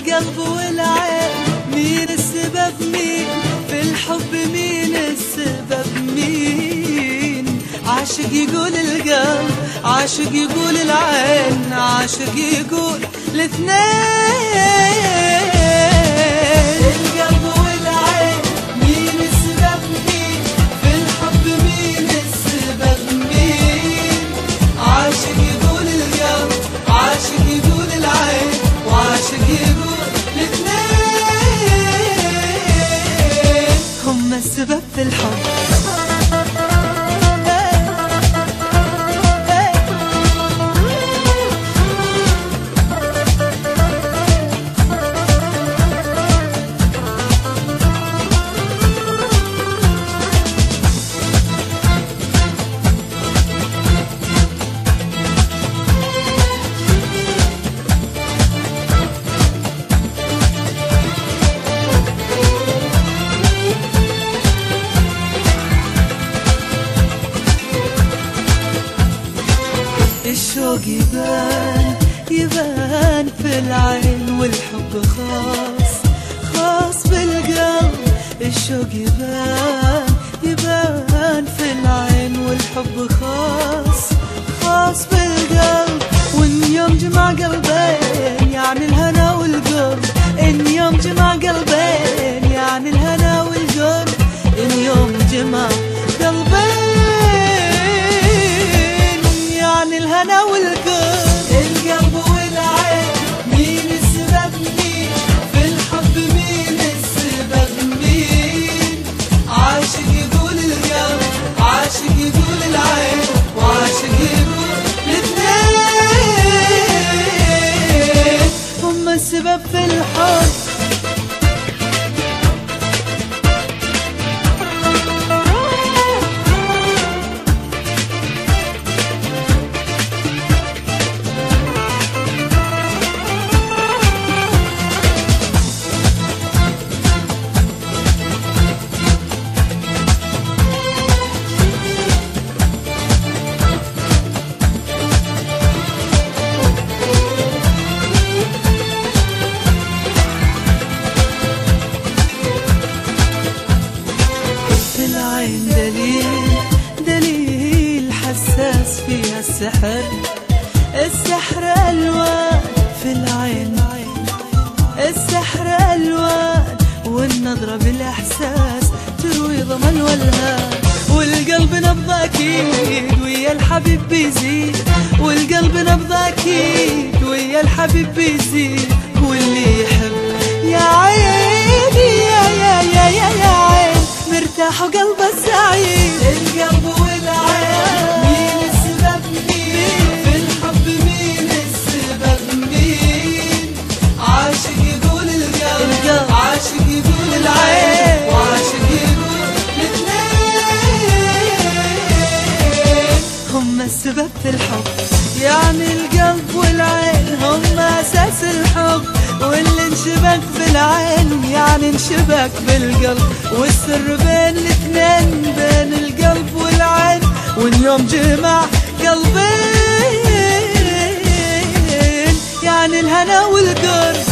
القلب والعين مين السبب مين في الحب مين السبب مين عاشق يقول القلب عاشق يقول العين عاشق يقول الاثنين القلب والعين مين السبب مين في الحب مين السبب مين عاشق يقول القلب عاشق يقول العين وعاشق يقول الاثنين هم السبب في الحب الشوق يبان يبان في العين والحب خاص خاص بالقلب الشوق يبان يبان في العين والحب خاص خاص بالقلب وان يوم جمع قلبين يعني الهنا والقرب ان يوم جمع قلبين يعني الهنا والقرب ان يوم جمع قلبين يعني الهنا والقرب القلب والعين مين السبب مين في الحب مين السبب مين عاشق يقول القلب عاشق يقول العين وعاشق يقول الاثنين هم السبب في الحب في العين دليل دليل حساس فيها السحر السحر ألوان في العين السحر ألوان والنظرة بالإحساس تروي ضمن والهان والقلب نبض أكيد ويا الحبيب بيزيد والقلب نبض أكيد ويا الحبيب بيزيد واللي يحب يا عيني يا يا يا يا يا عين مرتاح وقلبه سعيد القلب والعين مين السبب مين في الحب مين السبب مين عاشق يقول القلب عاشق يقول العين وعاشق يقول الاثنين هم السبب في الحب يعني القلب والعين هم اساس الحب واللي انشبك بالعين يعني انشبك بالقلب والسر بين الاثنين بين القلب والعين واليوم جمع قلبين يعني الهنا والقرب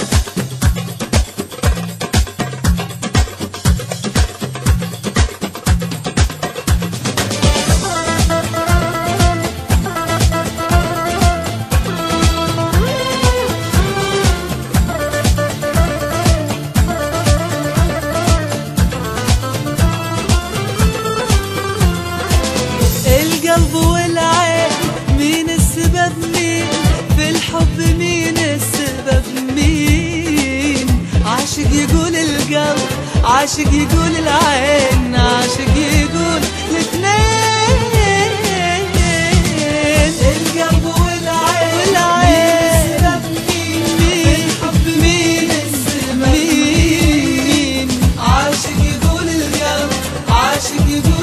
القلب والعين مين السبب مين في الحب مين السبب مين عاشق يقول القلب عاشق يقول العين عاشق يقول